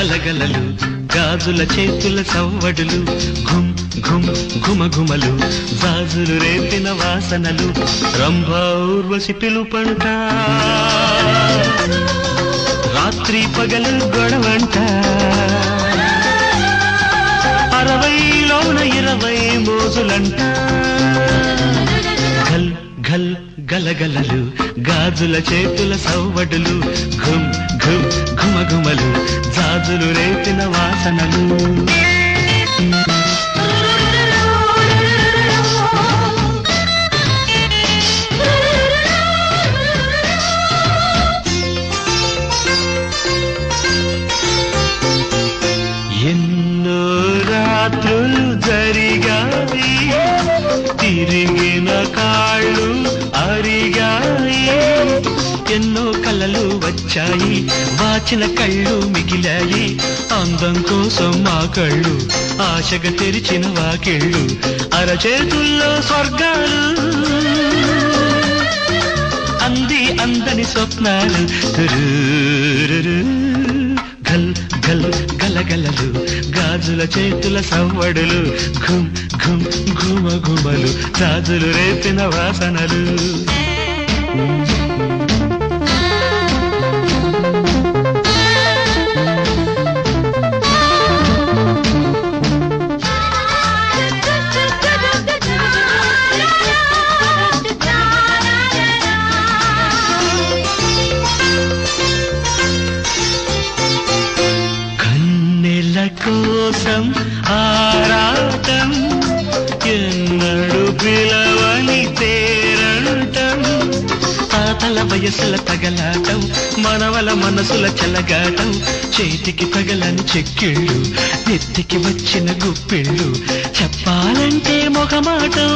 గలగలలు గాజుల చేతుల సవ్వడులు ఘుమ్ ఘుమ్ ఘుమఘుమలు గాజులు రేపిన వాసనలు రంభా ఊర్వశి పిలుపంట రాత్రి పగలు గొడవంట అరవైలోన ఇరవై మోజులంట ఘల్ ఘల్ గలగలలు గాజుల చేతుల సవ్వడులు ఘుమ్ ఘుమ్ ఘుమఘుమలు జాజులు రేపిన వాసనలు ఎన్నో రాత్రులు జరిగాయి తిరిగిన కాళ్ళు అరిగాయి ఎన్నో కలలు వచ్చాయి వాచిన కళ్ళు మిగిలాయి అందం కోసం మా కళ్ళు ఆశగా తెరిచిన వాకిళ్ళు అరచేతుల్లో స్వర్గాలు అంది అందని స్వప్నాలు తురురురు. గల్ గల్ గలగలలు గాజుల చేతుల సవ్వడులు ఘుమ్ ఘుమ్ ఘుమ ఘుమలు గాజులు రేపిన వాసనలు కన్నెల కోసం ఆరాటం ఎన్నడు పిలవని తేరంటం తాతల వయసుల తగలాటం మనవల మనసుల చెలగాటం చేతికి తగలని చెక్కిళ్ళు నెత్తికి వచ్చిన గుప్పిళ్ళు చెప్పాలంటే మొగమాటం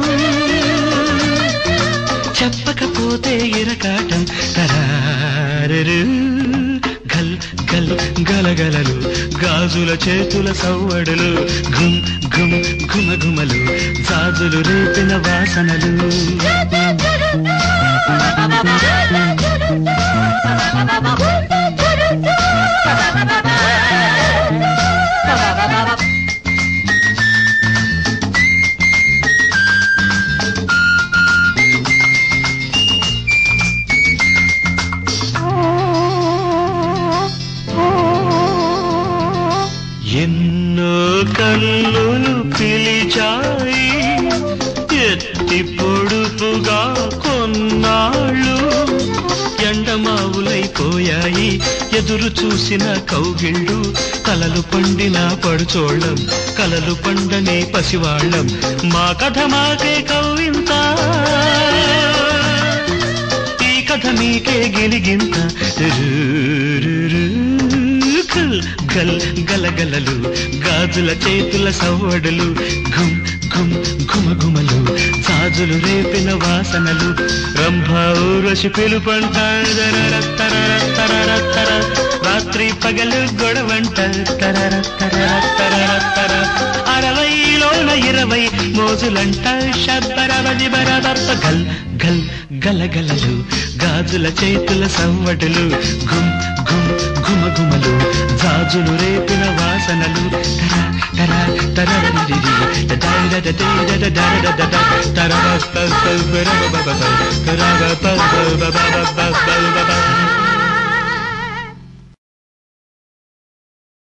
చెప్పకపోతే ఇరకాటం తరారు గల్ గల్ గలగలలు గాజుల చేతుల సవ్వడులు ఘుమ్ ఘుమ్ ఘుమ ఘుమలు గాజులు రేపిన వాసనలు ఎన్నో కన్నులు పిలిచాయి ఎత్తి పొడుపుగా కొన్నాళ్ళు ఎండమావులైపోయాయి ఎదురు చూసిన కౌగిళ్ళు కలలు పండిన పడుచోళ్ళం కలలు పండని పసివాళ్ళం మా కథ మాకే కవ్వింత ఈ కథ మీకే గిలిగింత రురురు. గల్ గల్ గలగలలు గాజుల చేతుల సవ్వడులు ఘుమ్ ఘుమ్ ఘుమ ఘుమలు గాజులు రేపిన వాసనలు రంభా ఊరసి పిలుపంట దరర తరర తరర తర. రాత్రి పగలు గొడవంట తరర తరర తరర తర. అరవైలోన ఇరవై మోజులంట షబ్బరవది బరబప్ప గల్ గల్ గలగలలు గాజుల చేతుల సవ్వడులు ఘుమ్ ఘుమ్ ఘుమ ఘుమలు గాజులు రేపిన వాసనలు తర తర తరరిరిరి, తడడడడడడడడడడడ, తరరస్తస్తబరబబబ, తరరపబబబబ,